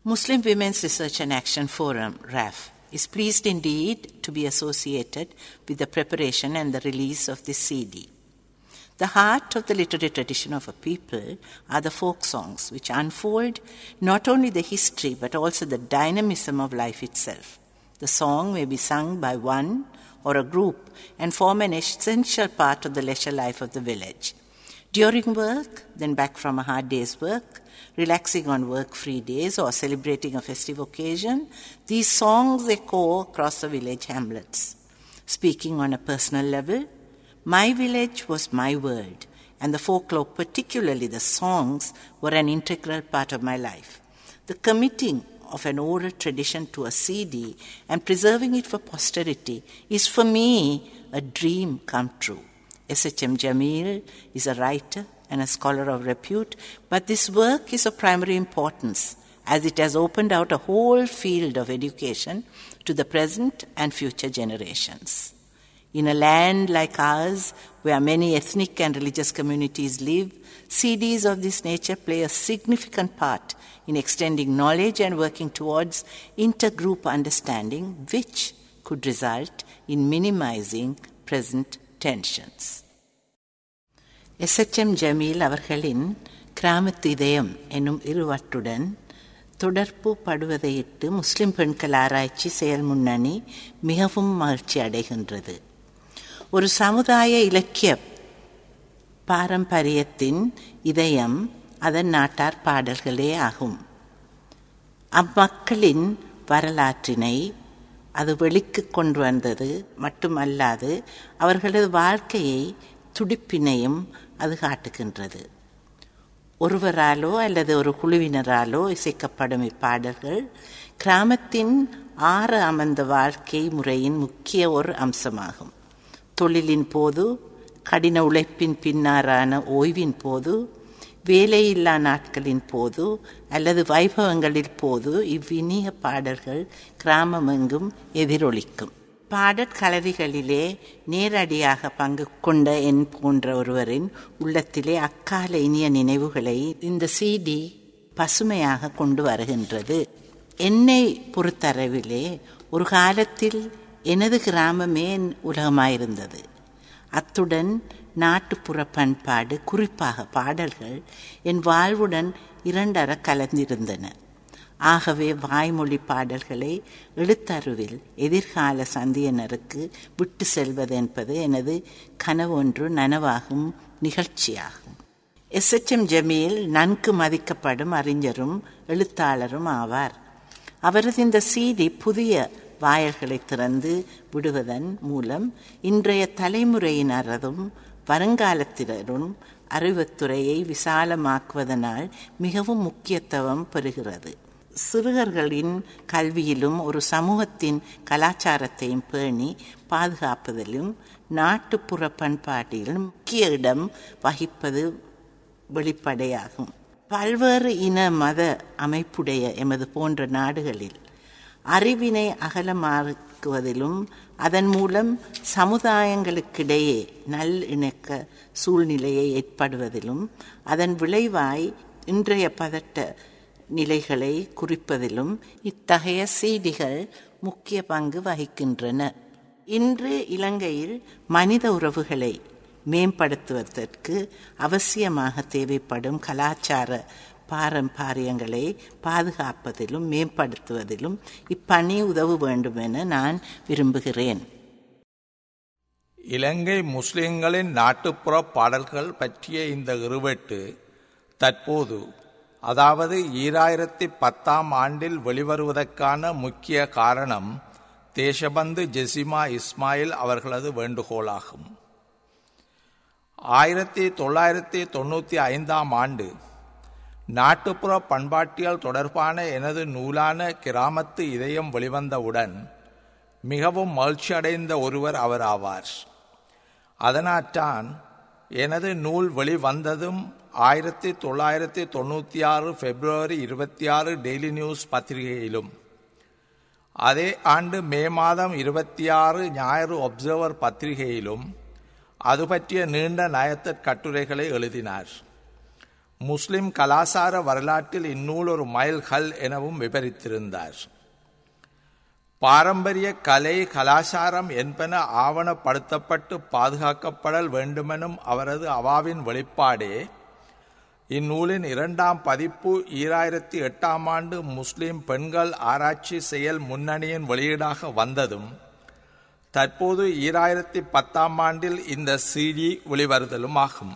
Muslim Women's Research and Action Forum, RAF, is pleased indeed to be associated with the preparation and the release of this CD. The heart of the literary tradition of a people are the folk songs, which unfold not only the history but also the dynamism of life itself. The song may be sung by one or a group and form an essential part of the leisure life of the village. During work, then back from a hard day's work, relaxing on work free days, or celebrating a festive occasion, these songs echo across the village hamlets. Speaking on a personal level, my village was my world, and the folklore, particularly the songs, were an integral part of my life. The committing of an oral tradition to a CD and preserving it for posterity is for me a dream come true. S.H.M. Jamil is a writer and a scholar of repute, but this work is of primary importance as it has opened out a whole field of education to the present and future generations. In a land like ours, where many ethnic and religious communities live, CDs of this nature play a significant part in extending knowledge and working towards intergroup understanding, which could result in minimizing present tensions. எஸ்எச்எம் Jameel அவர்களின் கிராமத்து இதயம் என்னும் இருவட்டுடன் தொடர்பு படுவதையிட்டு முஸ்லிம் பெண்கள் ஆராய்ச்சி செயல் முன்னணி மிகவும் மகிழ்ச்சி அடைகின்றது ஒரு சமுதாய இலக்கிய பாரம்பரியத்தின் இதயம் அதன் நாட்டார் பாடல்களே ஆகும் அம்மக்களின் வரலாற்றினை அது வெளிக்கு கொண்டு வந்தது மட்டுமல்லாது அவர்களது வாழ்க்கையை துடிப்பினையும் அது காட்டுகின்றது ஒருவராலோ அல்லது ஒரு குழுவினராலோ இசைக்கப்படும் இப்பாடல்கள் கிராமத்தின் ஆறு அமர்ந்த வாழ்க்கை முறையின் முக்கிய ஒரு அம்சமாகும் தொழிலின் போது கடின உழைப்பின் பின்னாரான ஓய்வின் போது வேலையில்லா நாட்களின் போது அல்லது வைபவங்களின் போது இவ்வினிய பாடல்கள் கிராமமெங்கும் எதிரொலிக்கும் பாடற்கலரிகளிலே நேரடியாக பங்கு கொண்ட என் போன்ற ஒருவரின் உள்ளத்திலே அக்கால இனிய நினைவுகளை இந்த சிடி பசுமையாக கொண்டு வருகின்றது என்னை பொறுத்தளவிலே ஒரு காலத்தில் எனது கிராமமே என் உலகமாயிருந்தது அத்துடன் நாட்டுப்புற பண்பாடு குறிப்பாக பாடல்கள் என் வாழ்வுடன் இரண்டர கலந்திருந்தன ஆகவே வாய்மொழி பாடல்களை எழுத்தருவில் எதிர்கால சந்தியனருக்கு விட்டு செல்வது என்பது எனது கனவொன்று நனவாகும் நிகழ்ச்சியாகும் எஸ் எச் எம் ஜமீல் நன்கு மதிக்கப்படும் அறிஞரும் எழுத்தாளரும் ஆவார் அவரது இந்த சீடி புதிய வாயல்களை திறந்து விடுவதன் மூலம் இன்றைய தலைமுறையினரதும் வருங்காலத்தினரும் அறிவுத்துறையை விசாலமாக்குவதனால் மிகவும் முக்கியத்துவம் பெறுகிறது சிறுவர்களின் கல்வியிலும் ஒரு சமூகத்தின் கலாச்சாரத்தையும் பேணி பாதுகாப்பதிலும் நாட்டுப்புற பண்பாட்டிலும் முக்கிய இடம் வகிப்பது வெளிப்படையாகும் பல்வேறு இன மத அமைப்புடைய எமது போன்ற நாடுகளில் அறிவினை அகலமாக்குவதிலும் அதன் மூலம் சமுதாயங்களுக்கிடையே நல்லிணக்க சூழ்நிலையை ஏற்படுவதிலும் அதன் விளைவாய் இன்றைய பதட்ட நிலைகளை குறிப்பதிலும் இத்தகைய சீடிகள் முக்கிய பங்கு வகிக்கின்றன இன்று இலங்கையில் மனித உறவுகளை மேம்படுத்துவதற்கு அவசியமாக தேவைப்படும் கலாச்சார பாரம்பரியங்களை பாதுகாப்பதிலும் மேம்படுத்துவதிலும் இப்பணி உதவ வேண்டும் என நான் விரும்புகிறேன் இலங்கை முஸ்லிம்களின் நாட்டுப்புற பாடல்கள் பற்றிய இந்த இருவெட்டு தற்போது அதாவது ஈராயிரத்தி பத்தாம் ஆண்டில் வெளிவருவதற்கான முக்கிய காரணம் தேசபந்து ஜெசிமா இஸ்மாயில் அவர்களது வேண்டுகோளாகும் ஆயிரத்தி தொள்ளாயிரத்தி தொண்ணூற்றி ஐந்தாம் ஆண்டு நாட்டுப்புற பண்பாட்டியல் தொடர்பான எனது நூலான கிராமத்து இதயம் வெளிவந்தவுடன் மிகவும் மகிழ்ச்சியடைந்த ஒருவர் அவர் ஆவார் அதனால்தான் எனது நூல் வெளிவந்ததும் ஆயிரத்தி தொள்ளாயிரத்தி தொண்ணூற்றி ஆறு பிப்ரவரி இருபத்தி ஆறு டெய்லி நியூஸ் பத்திரிகையிலும் அதே ஆண்டு மே மாதம் இருபத்தி ஆறு ஞாயிறு ஒப்சர்வர் பத்திரிகையிலும் அது பற்றிய நீண்ட நயத்த கட்டுரைகளை எழுதினார் முஸ்லிம் கலாசார வரலாற்றில் இந்நூல் ஒரு மைல்கல் எனவும் விவரித்திருந்தார் பாரம்பரிய கலை கலாச்சாரம் என்பன ஆவணப்படுத்தப்பட்டு பாதுகாக்கப்படல் வேண்டுமெனும் அவரது அவாவின் வெளிப்பாடே இந்நூலின் இரண்டாம் பதிப்பு ஈராயிரத்தி எட்டாம் ஆண்டு முஸ்லிம் பெண்கள் ஆராய்ச்சி செயல் முன்னணியின் வெளியீடாக வந்ததும் தற்போது ஈராயிரத்தி பத்தாம் ஆண்டில் இந்த சிடி வெளிவருதலும் ஆகும்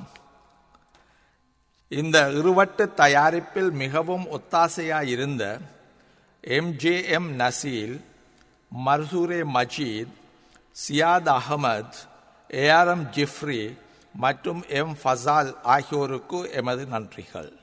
இந்த இருவட்டு தயாரிப்பில் மிகவும் ஒத்தாசையாயிருந்த எம்ஜேஎம் நசீல் மர்சூரே மஜீத் சியாத் அகமது ஏஆர்எம் ஜிஃப்ரி மற்றும் எம் ஃபசால் ஆகியோருக்கு எமது நன்றிகள்